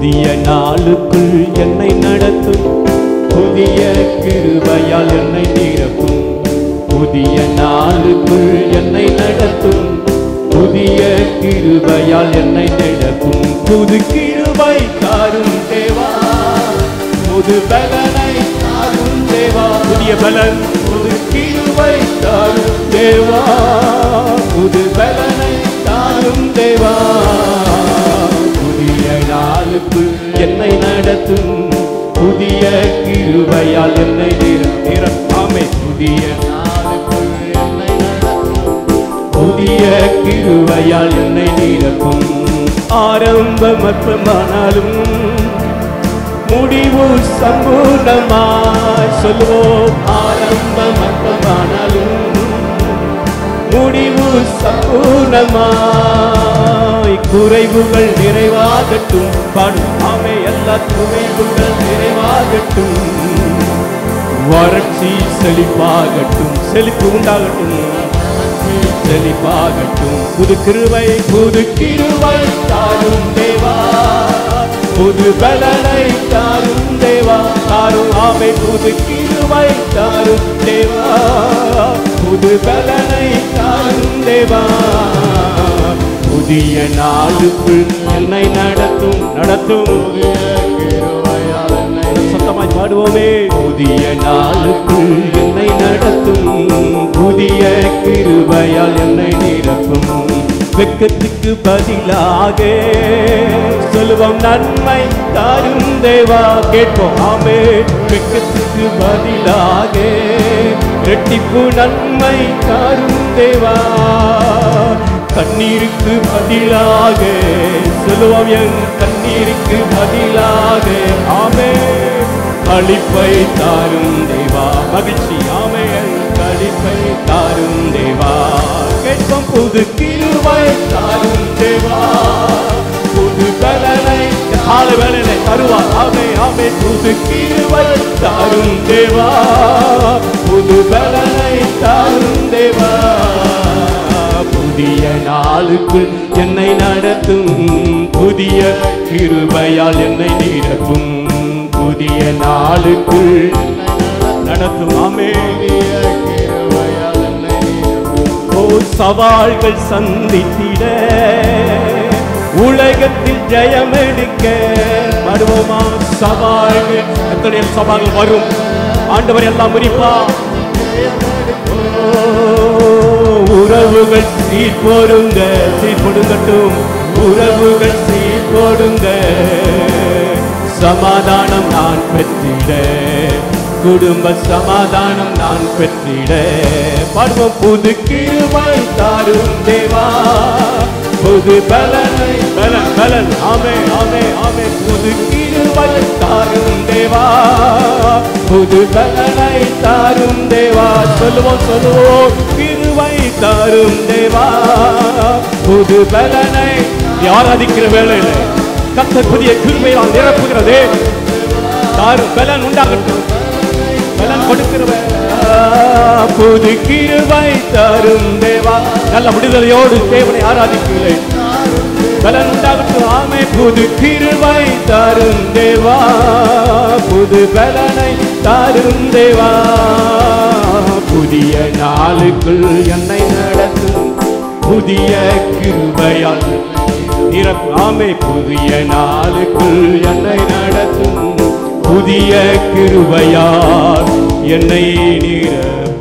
புதிய நாளுக்குள் என்னை நடத்தும் புதிய கிருபையால் என்னை நிரப்பும் புதிய நாளுக்குள் என்னை நடத்தும் புதிய கிருபையால் என்னை நடக்கும் புது கிருபை தாரும் தேவா புது பலனை தாரும் தேவா புதிய பலன் புது கிருபை தாரும் தேவா புது பலனை தாரும் தேவா புதிய நாளுக்குள் என்னை நடத்தும் புதிய கிருபையால் என்னை நிரப்பாமை புதிய நாளுக்குள் என்னை நடத்தும் புதிய கிருபையால் என்னை நிரப்பும் ஆரம்பம் அற்பமானாலும் முடிவு சம்பூர்ணமாய் சொல்லுவோம் ஆரம்பம் அற்பமானாலும் முடிவு சம்பூர்ணமாய் குறைவுகள் நிறைவாகட்டும் பாடும் ஆமே எல்லா குறைவுகள் நிறைவாகட்டும் வறட்சி செழிப்பாகட்டும் செழிப்பு உண்டாகட்டும் செழிப்பாகட்டும் புது கிருபை புது கிருபை தாரும் தேவா புது பலனை தாரும் தேவா தாரும் ஆமை புது கிருபை தாரும் தேவா புது பலனை தாரும் தேவா புதிய நாளுக்குள் என்னை நடத்தும் நடத்தும் சத்தமாய் பாடுவோமே புதிய நாளுக்குள் என்னை நடத்தும் புதிய கிருபையால் என்னை நிரப்பும் வெக்கத்துக்கு பதிலாக சொல்லுவோம் நன்மை தாரும் தேவா கேட்போம் ஆமே வெக்கத்துக்கு பதிலாக ரெட்டிப்பு நன்மை தாரும் தேவா கண்ணீருக்கு பதிலாக சொல்லுவோம் என் கண்ணீருக்கு பதிலாக ஆமே களிப்பை தாரும் தேவா மகிழ்ச்சி ஆமே என் களிப்பை தாரும் தேவா கேட்போம் புது கிருபை தாரும் தேவா புது பலனை கால வேலனை தருவார் ஆமே ஆமே புது கிருபை தாரும் தேவா புது பலனை தாரும் தேவா புதிய நாளுக்குள் என்னை நடத்தும் புதிய கிருபையால் என்னை நிரப்பும் புதிய நாளுக்குள் நடத்தும் ஆமே ஓ சவால்கள் சந்தித்திட உலகத்தில் ஜெயம் எடுக்க வருவோமா சவால்கள் எத்தனை சவால்கள் வரும் ஆண்டவர் எல்லாம் முறிப்பா உறவுகள் சீர் போடுங்க சீர் போடுங்கட்டும் உறவுகள் சீர் போடுங்க சமாதானம் நான் பெற்றிட குடும்ப சமாதானம் நான் பெற்றிட பருவம் புது கிருபை தாரும் தேவா புது பலனை பலன் பலன் ஆமே ஆமே ஆமே புது கிருபை தாரும் தேவா புது பலனை தாரும் தேவா சொல்லுவோம் சொல்லுவோம் கிருபை தாரும் தேவா புது பலனை ஆராதிக்கிற வேளையில கத்தர் புதிய கிருபையால் நிரப்புகிறதே தாரும் பலன் உண்டாகட்டும் பலன் கொடுக்கிற வேளை. புது கிருபை தரும் தேவா நல்ல விடுதலையோடு தேவனை ஆராதிக்கிறேன் பலன் உண்டாகட்டும் ஆமை புது கிருபை தரும் தேவா புது பலனை தரும் தேவா புதிய நாளுக்குள் என்னை நடத்தும் புதிய கிருபையால் நிரப்பு ஆமை புதிய நாளுக்குள் என்னை நடத்தும் புதிய கிருபையால் என்னை நிரப்பும்